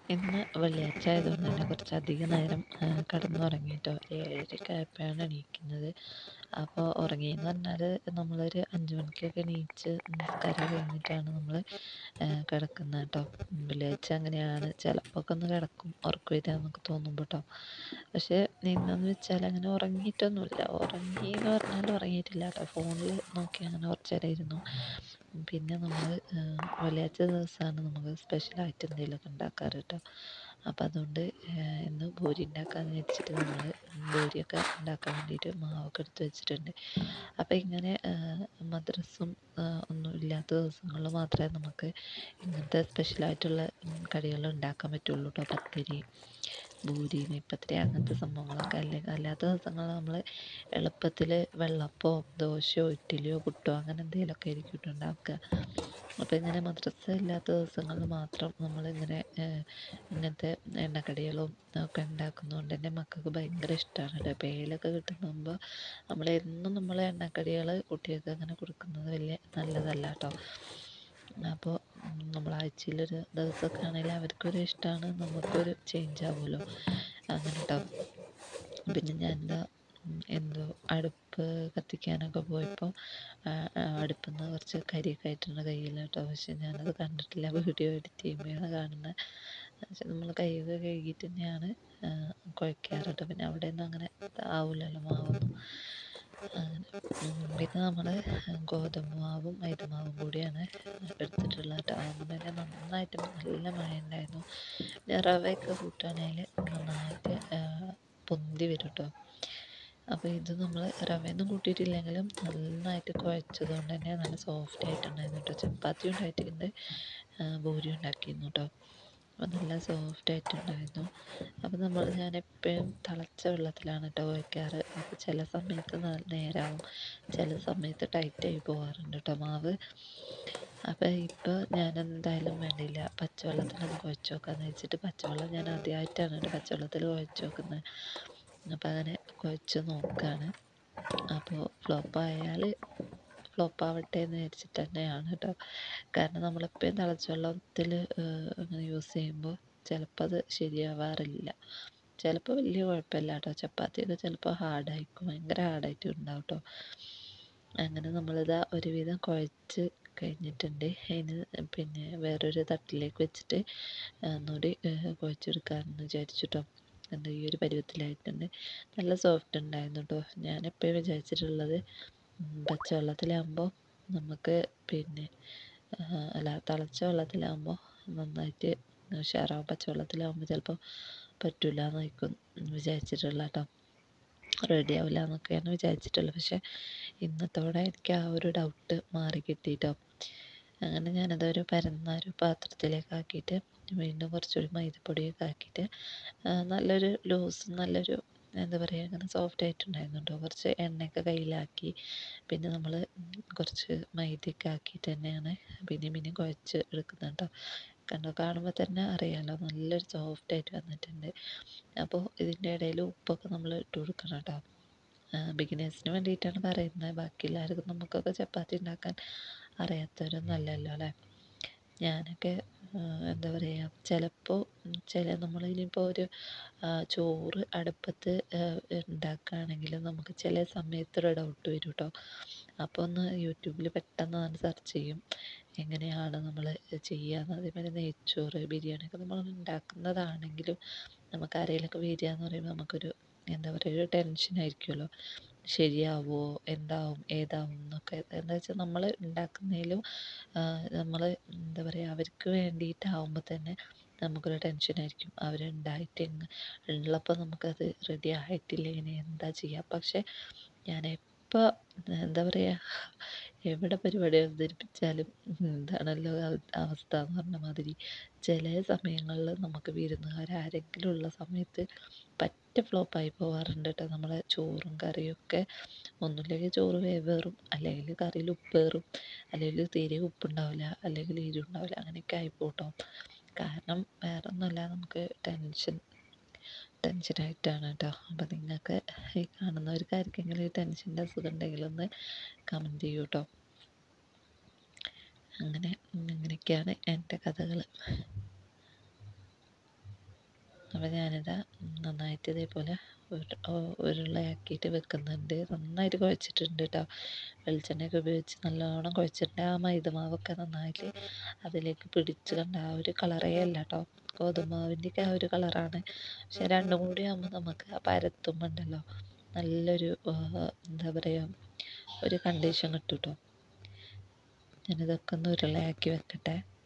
ഇന്ന് വെള്ളിയാഴ്ച ആയതുകൊണ്ട് തന്നെ കുറച്ചധികം നേരം കിടന്നുറങ്ങി കേട്ടോ ഏഴരയൊക്കെ ആയപ്പോഴാണ് എണീക്കുന്നത് അപ്പോൾ ഉറങ്ങിയെന്ന് പറഞ്ഞാൽ നമ്മളൊരു അഞ്ച് മണിക്കൊക്കെ എണീച്ച് നിസ്കാരം കഴിഞ്ഞിട്ടാണ് നമ്മൾ കിടക്കുന്നത് കേട്ടോ വെള്ളിയാഴ്ച അങ്ങനെയാണ് ചിലപ്പോൾ ഒക്കെ ഒന്ന് കിടക്കും ഉറക്കം വരിക എന്നൊക്കെ തോന്നുമ്പോൾ കേട്ടോ പക്ഷേ ഇന്നെന്ന് വെച്ചാൽ അങ്ങനെ ഉറങ്ങിയിട്ടൊന്നുമില്ല ഉറങ്ങി എന്ന് പറഞ്ഞാൽ ഉറങ്ങിയിട്ടില്ല കേട്ടോ ഫോണിൽ നോക്കി അങ്ങനെ കുറച്ച് നേരം ഇരുന്നു പിന്നെ നമ്മൾ വെള്ളിയാഴ്ച ദിവസമാണ് നമുക്ക് സ്പെഷ്യലായിട്ട് എന്തെങ്കിലുമൊക്കെ ഉണ്ടാക്കാറ് കേട്ടോ അപ്പം അതുകൊണ്ട് ഇന്ന് ഭൂരി ഉണ്ടാക്കാമെന്ന് വെച്ചിട്ട് നമ്മൾ ഭൂരിയൊക്കെ ഉണ്ടാക്കാൻ വേണ്ടിയിട്ട് മാവൊക്കെ എടുത്ത് വെച്ചിട്ടുണ്ട് അപ്പം ഇങ്ങനെ മദ്രസും ഒന്നും ഇല്ലാത്ത ദിവസങ്ങളിൽ മാത്രമേ നമുക്ക് ഇങ്ങനത്തെ സ്പെഷ്യലായിട്ടുള്ള കടികൾ ഉണ്ടാക്കാൻ പറ്റുള്ളൂ കേട്ടോ പത്തിരി ഭൂരി നെയ്പ്പത്തിരി അങ്ങനത്തെ സംഭവങ്ങളൊക്കെ അല്ലെങ്കിൽ അല്ലാത്ത ദിവസങ്ങളിൽ നമ്മൾ എളുപ്പത്തിൽ വെള്ളപ്പോ ദോശയോ ഇഡ്ഡലിയോ പുട്ടോ അങ്ങനെ എന്തെങ്കിലുമൊക്കെ ആയിരിക്കും ഉണ്ടാക്കുക അപ്പോൾ ഇങ്ങനെ മദ്രസ ഇല്ലാത്ത ദിവസങ്ങളിൽ മാത്രം നമ്മളിങ്ങനെ ഇങ്ങനത്തെ എണ്ണക്കടികളും ഒക്കെ ഉണ്ടാക്കുന്നതുകൊണ്ട് തന്നെ മക്കൾക്ക് ഭയങ്കര ഇഷ്ടമാണ് കേട്ടോ പേലൊക്കെ കിട്ടുമ്പോൾ നമ്മൾ എന്നും നമ്മൾ എണ്ണക്കടികൾ കുട്ടികൾക്ക് അങ്ങനെ കൊടുക്കുന്നത് വലിയ നല്ലതല്ല കേട്ടോ അപ്പോൾ നമ്മൾ ആഴ്ചയിലൊരു ദിവസമൊക്കെ ആണെങ്കിൽ അവർക്കൊരു ഇഷ്ടമാണ് നമുക്കൊരു ചേഞ്ച് ആവുമല്ലോ അങ്ങനെ കേട്ടോ പിന്നെ ഞാൻ എന്താ എന്തോ അടുപ്പ് കത്തിക്കാനൊക്കെ പോയപ്പോൾ അടുപ്പിൽ നിന്ന് കുറച്ച് കരിയൊക്കെ ആയിട്ടുണ്ട് കയ്യിൽ കേട്ടോ പക്ഷെ ഞാനത് കണ്ടിട്ടില്ല വീഡിയോ എഡിറ്റ് ചെയ്യുമ്പോഴാണ് കാണുന്നത് പക്ഷെ നമ്മൾ കൈയൊക്കെ കഴുകിയിട്ട് തന്നെയാണ് കുഴയ്ക്കാറ് കേട്ടോ പിന്നെ അവിടെ ഒന്നും അങ്ങനെ ആവില്ലല്ലോ മാവൊന്നും പിന്നെ നമ്മൾ ഗോതമ്പ് മാവും മൈദമാവും കൂടിയാണ് എടുത്തിട്ടുള്ളത് കേട്ടോ അതുകൊണ്ട് തന്നെ നന്നായിട്ട് നല്ല മഴ ഉണ്ടായിരുന്നു പിന്നെ റവയൊക്കെ കൂട്ടുകയാണെങ്കിൽ നന്നായിട്ട് പൊന്തി വരും കേട്ടോ അപ്പോൾ ഇത് നമ്മൾ റവയൊന്നും കൂട്ടിയിട്ടില്ലെങ്കിലും നന്നായിട്ട് കുഴച്ചത് കൊണ്ട് തന്നെ നല്ല സോഫ്റ്റ് ആയിട്ടുണ്ടായിരുന്നു കേട്ടോ ചപ്പാത്തി ഉണ്ടായിട്ടുണ്ട് ഭൂരി ഉണ്ടാക്കിയിരുന്നു കേട്ടോ അപ്പോൾ നല്ല സോഫ്റ്റ് ആയിട്ടുണ്ടായിരുന്നു അപ്പോൾ നമ്മൾ ഞാൻ എപ്പോഴും തിളച്ച വെള്ളത്തിലാണ് കേട്ടോ വയ്ക്കാറ് അപ്പോൾ ചില സമയത്ത് നേരാവും ചില സമയത്ത് ടൈറ്റായി പോകാറുണ്ട് കേട്ടോ മാവ് അപ്പോൾ ഇപ്പോൾ ഞാൻ എന്തായാലും വേണ്ടിയില്ല പച്ചവെള്ളത്തിലൊന്ന് കുഴച്ച് നോക്കാമെന്ന് വെച്ചിട്ട് പച്ചവെള്ളം ഞാൻ ആദ്യമായിട്ടാണ് കേട്ടോ പച്ചവെള്ളത്തിൽ കുഴച്ച് നോക്കുന്നത് അപ്പോൾ അങ്ങനെ കുഴച്ച് നോക്കുകയാണ് അപ്പോൾ ഫ്ലോപ്പായാൽ ഫ്ലോപ്പ് ആവട്ടെ എന്ന് വിചാരിച്ചിട്ട് തന്നെയാണ് കേട്ടോ കാരണം നമ്മളെപ്പോഴും തിളച്ച വെള്ളത്തിൽ അങ്ങനെ യൂസ് ചെയ്യുമ്പോൾ ചിലപ്പോൾ അത് ശരിയാവാറില്ല ചിലപ്പോൾ വലിയ കുഴപ്പമില്ല കേട്ടോ ചപ്പാത്തിയൊക്കെ ചിലപ്പോൾ ഹാർഡായിരിക്കും ഭയങ്കര ഹാർഡായിട്ട് ഉണ്ടാവും കേട്ടോ അങ്ങനെ നമ്മളിതാ ഒരുവിധം കുഴച്ച് കഴിഞ്ഞിട്ടുണ്ട് അതിന് പിന്നെ വേറൊരു തട്ടിലേക്ക് വെച്ചിട്ട് ഒന്നുകൂടി കുഴച്ചെടുക്കാമെന്ന് വിചാരിച്ചു കേട്ടോ എന്താ ഈ ഒരു പരുവത്തിലായിട്ടുണ്ട് നല്ല സോഫ്റ്റ് ഉണ്ടായിരുന്നു കേട്ടോ ഞാൻ എപ്പോഴും വിചാരിച്ചിട്ടുള്ളത് പച്ചവെള്ളത്തിലാകുമ്പോൾ നമുക്ക് പിന്നെ അല്ല തിളച്ച വെള്ളത്തിലാകുമ്പോൾ നന്നായിട്ട് ഉഷാറാവും പച്ചവെള്ളത്തിലാകുമ്പോൾ ചിലപ്പോൾ പറ്റില്ല എന്നായിരിക്കും വിചാരിച്ചിട്ടുള്ള കേട്ടോ റെഡി ആവില്ല എന്നൊക്കെയാണ് വിചാരിച്ചിട്ടുള്ളത് പക്ഷേ ഇന്നത്തോടെ എനിക്ക് ആ ഒരു ഡൗട്ട് മാറി കിട്ടിയിട്ടോ അങ്ങനെ ഞാനതൊരു പരന്ന ഒരു പാത്രത്തിലേക്ക് ആക്കിയിട്ട് വീണ്ടും കുറച്ചുകൂടി മൈദപ്പൊടിയൊക്കെ ആക്കിയിട്ട് നല്ലൊരു ലൂസ് നല്ലൊരു എന്താ പറയുക അങ്ങനെ സോഫ്റ്റ് ആയിട്ടുണ്ടായിരുന്നു കേട്ടോ കുറച്ച് എണ്ണയൊക്കെ കയ്യിലാക്കി പിന്നെ നമ്മൾ കുറച്ച് മൈദയൊക്കെ ആക്കിയിട്ട് തന്നെയാണ് പിന്നെയും പിന്നെയും കുഴച്ച് എടുക്കുന്നത് കേട്ടോ കണ്ടോ കാണുമ്പോൾ തന്നെ അറിയാമല്ലോ നല്ലൊരു സോഫ്റ്റ് ആയിട്ട് വന്നിട്ടുണ്ട് അപ്പോൾ ഇതിൻ്റെ ഇടയിൽ ഉപ്പൊക്കെ നമ്മൾ ഇട്ട് കൊടുക്കണം കേട്ടോ ബിഗിനേഴ്സിന് വേണ്ടിയിട്ടാണ് പറയുന്നത് ബാക്കി എല്ലാവർക്കും നമുക്കൊക്കെ ചപ്പാത്തി ഉണ്ടാക്കാൻ അറിയാത്തവരൊന്നും അല്ലല്ലോ അല്ലേ ഞാനൊക്കെ എന്താ പറയുക ചിലപ്പോൾ ചില നമ്മളിനിപ്പോൾ ഒരു ചോറ് അടുപ്പത്ത് ഉണ്ടാക്കുകയാണെങ്കിൽ നമുക്ക് ചില സമയത്തൊരു ഡൗട്ട് വരും കേട്ടോ അപ്പോൾ ഒന്ന് യൂട്യൂബിൽ പെട്ടെന്ന് ഞാൻ സെർച്ച് ചെയ്യും എങ്ങനെയാണ് നമ്മൾ ചെയ്യുക അതേപോലെ നെയ്ച്ചോറ് ബിരിയാണിയൊക്കെ നമ്മൾ ഉണ്ടാക്കുന്നതാണെങ്കിലും നമുക്ക് ആരെങ്കിലുമൊക്കെ വരിക എന്ന് പറയുമ്പോൾ നമുക്കൊരു എന്താ പറയുക ഒരു ടെൻഷനായിരിക്കുമല്ലോ ശരിയാവുമോ എന്താവും ഏതാവും എന്നൊക്കെ എന്താ വെച്ചാൽ നമ്മൾ ഉണ്ടാക്കുന്നതിലും നമ്മൾ എന്താ പറയുക അവർക്ക് വേണ്ടിയിട്ടാവുമ്പോൾ തന്നെ നമുക്കൊരു ടെൻഷനായിരിക്കും അവരുണ്ടായിട്ട് ഉള്ളപ്പോൾ നമുക്കത് റെഡി ആയിട്ടില്ല ഇനി എന്താ ചെയ്യുക പക്ഷേ ഞാൻ എപ്പോൾ എന്താ പറയുക എവിടെ പരിപാടി അവതരിപ്പിച്ചാലും എന്താണല്ലോ അവസ്ഥ എന്ന് പറഞ്ഞ മാതിരി ചില സമയങ്ങളിൽ നമുക്ക് വിരുന്നുകാർ ആരെങ്കിലും ഉള്ള സമയത്ത് പറ്റ ഫ്ലോപ്പായി പോകാറുണ്ട് കേട്ടോ നമ്മളെ ചോറും കറിയും ഒക്കെ ഒന്നുമില്ലെങ്കിൽ ചോറ് വേവേറും അല്ലെങ്കിൽ കറിയിൽ ഉപ്പേറും അല്ലെങ്കിൽ തീരെ ഉപ്പുണ്ടാവില്ല അല്ലെങ്കിൽ എരിവുണ്ടാവില്ല അങ്ങനെയൊക്കെ ആയിപ്പോട്ടോ കാരണം വേറെ ഒന്നുമല്ല നമുക്ക് ടെൻഷൻ ടെൻഷനായിട്ടാണ് കേട്ടോ അപ്പം നിങ്ങൾക്ക് ഈ കാണുന്നവർക്ക് ആർക്കെങ്കിലും ഈ ടെൻഷൻ്റെ അസുഖം ഉണ്ടെങ്കിൽ ഒന്ന് കമൻറ്റ് ചെയ്യൂ കേട്ടോ അങ്ങനെ അങ്ങനെയൊക്കെയാണ് എൻ്റെ കഥകൾ അപ്പോൾ ഞാനിതാ നന്നായിട്ട് ഇതേപോലെ ഉരുളയാക്കിയിട്ട് വെക്കുന്നുണ്ട് നന്നായിട്ട് കുഴച്ചിട്ടുണ്ട് കേട്ടോ വെളിച്ചെണ്ണയൊക്കെ ഉപയോഗിച്ച് നല്ലോണം കുഴച്ചിട്ടുണ്ട് ആ മൈദമാവൊക്കെ നന്നായിട്ട് അതിലേക്ക് പിടിച്ച് കണ്ട ആ ഒരു കളറേ അല്ല കേട്ടോ ഗോതമ്പാവിൻ്റെയൊക്കെ ആ ഒരു കളറാണ് പക്ഷെ രണ്ടും കൂടി ആകുമ്പോൾ നമുക്ക് ആ പരത്തുമ്പോൾ ഉണ്ടല്ലോ നല്ലൊരു എന്താ പറയുക ഒരു കണ്ടീഷൻ കിട്ടും കേട്ടോ ഞാനിതൊക്കെ ഒന്ന് ഉരുളയാക്കി വെക്കട്ടെ